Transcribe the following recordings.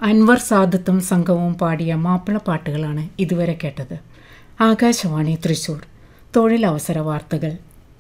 അൻവർ സാദത്തും സംഘവും പാടിയ മാപ്പിളപ്പാട്ടുകളാണ് ഇതുവരെ കേട്ടത് ആകാശവാണി തൃശൂർ തൊഴിലവസര വാർത്തകൾ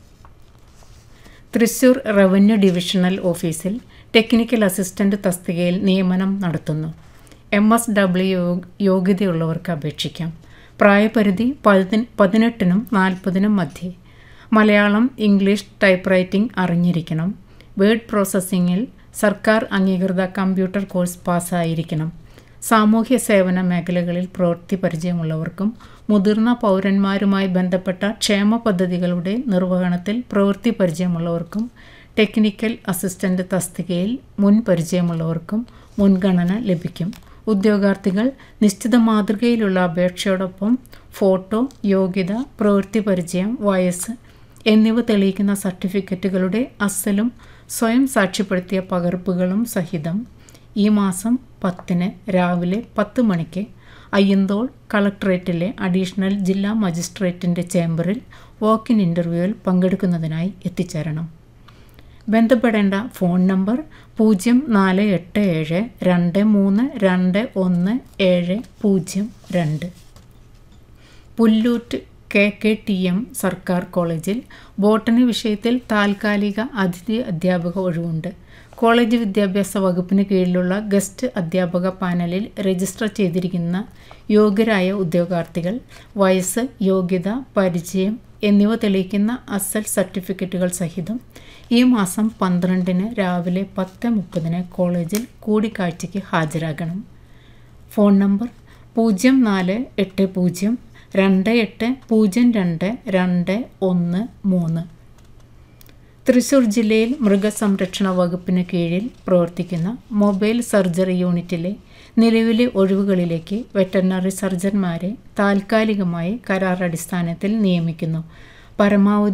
തൃശൂർ റവന്യൂ ഡിവിഷണൽ ഓഫീസിൽ ടെക്നിക്കൽ അസിസ്റ്റന്റ് തസ്തികയിൽ നിയമനം നടത്തുന്നു എം എസ് ഡബ്ല്യു യോഗ്യതയുള്ളവർക്ക് അപേക്ഷിക്കാം പ്രായപരിധി പതി പതിനെട്ടിനും നാൽപ്പതിനും മധ്യേ മലയാളം ഇംഗ്ലീഷ് ടൈപ്പ് റൈറ്റിംഗ് അറിഞ്ഞിരിക്കണം വേർഡ് പ്രോസസ്സിങ്ങിൽ സർക്കാർ അംഗീകൃത കമ്പ്യൂട്ടർ കോഴ്സ് പാസ്സായിരിക്കണം സാമൂഹ്യ സേവന മേഖലകളിൽ പ്രവൃത്തി പരിചയമുള്ളവർക്കും മുതിർന്ന പൗരന്മാരുമായി ബന്ധപ്പെട്ട ക്ഷേമ പദ്ധതികളുടെ നിർവഹണത്തിൽ പ്രവൃത്തി പരിചയമുള്ളവർക്കും ടെക്നിക്കൽ അസിസ്റ്റൻ്റ് തസ്തികയിൽ മുൻ പരിചയമുള്ളവർക്കും മുൻഗണന ലഭിക്കും ഉദ്യോഗാർത്ഥികൾ നിശ്ചിത മാതൃകയിലുള്ള അപേക്ഷയോടൊപ്പം ഫോട്ടോ യോഗ്യത പ്രവൃത്തി പരിചയം വയസ്സ് എന്നിവ തെളിയിക്കുന്ന സർട്ടിഫിക്കറ്റുകളുടെ അസലും സ്വയം സാക്ഷ്യപ്പെടുത്തിയ പകർപ്പുകളും സഹിതം ഈ മാസം പത്തിന് രാവിലെ പത്ത് മണിക്ക് അയ്യന്തോൾ കളക്ടറേറ്റിലെ അഡീഷണൽ ജില്ലാ മജിസ്ട്രേറ്റിൻ്റെ ചേംബറിൽ വാക്ക് ഇൻ ഇൻ്റർവ്യൂവിൽ പങ്കെടുക്കുന്നതിനായി എത്തിച്ചേരണം ബന്ധപ്പെടേണ്ട ഫോൺ നമ്പർ പൂജ്യം നാല് എട്ട് ഏഴ് രണ്ട് മൂന്ന് രണ്ട് ഒന്ന് ഏഴ് പൂജ്യം രണ്ട് Pullut K K T M സർക്കാർ കോളേജിൽ ബോട്ടണി വിഷയത്തിൽ താൽക്കാലിക അതിഥി അധ്യാപക ഒഴിവുണ്ട് കോളേജ് വിദ്യാഭ്യാസ വകുപ്പിന് കീഴിലുള്ള ഗസ്റ്റ് അധ്യാപക പാനലിൽ രജിസ്റ്റർ ചെയ്തിരിക്കുന്ന യോഗ്യരായ ഉദ്യോഗാർത്ഥികൾ വയസ്സ് യോഗ്യത പരിചയം എന്നിവ തെളിയിക്കുന്ന അസൽ സർട്ടിഫിക്കറ്റുകൾ സഹിതം ഈ മാസം പന്ത്രണ്ടിന് രാവിലെ പത്ത് മുപ്പതിന് കോളേജിൽ കൂടിക്കാഴ്ചയ്ക്ക് ഹാജരാകണം ഫോൺ നമ്പർ പൂജ്യം നാല് എട്ട് പൂജ്യം രണ്ട് എട്ട് പൂജ്യം രണ്ട് രണ്ട് ഒന്ന് മൂന്ന് തൃശൂർ ജില്ലയിൽ മൃഗസംരക്ഷണ വകുപ്പിന് കീഴിൽ പ്രവർത്തിക്കുന്ന മൊബൈൽ സർജറി യൂണിറ്റിലെ നിലവിലെ ഒഴിവുകളിലേക്ക് വെറ്ററിനറി സർജന്മാരെ താൽക്കാലികമായി കരാർ അടിസ്ഥാനത്തിൽ നിയമിക്കുന്നു പരമാവധി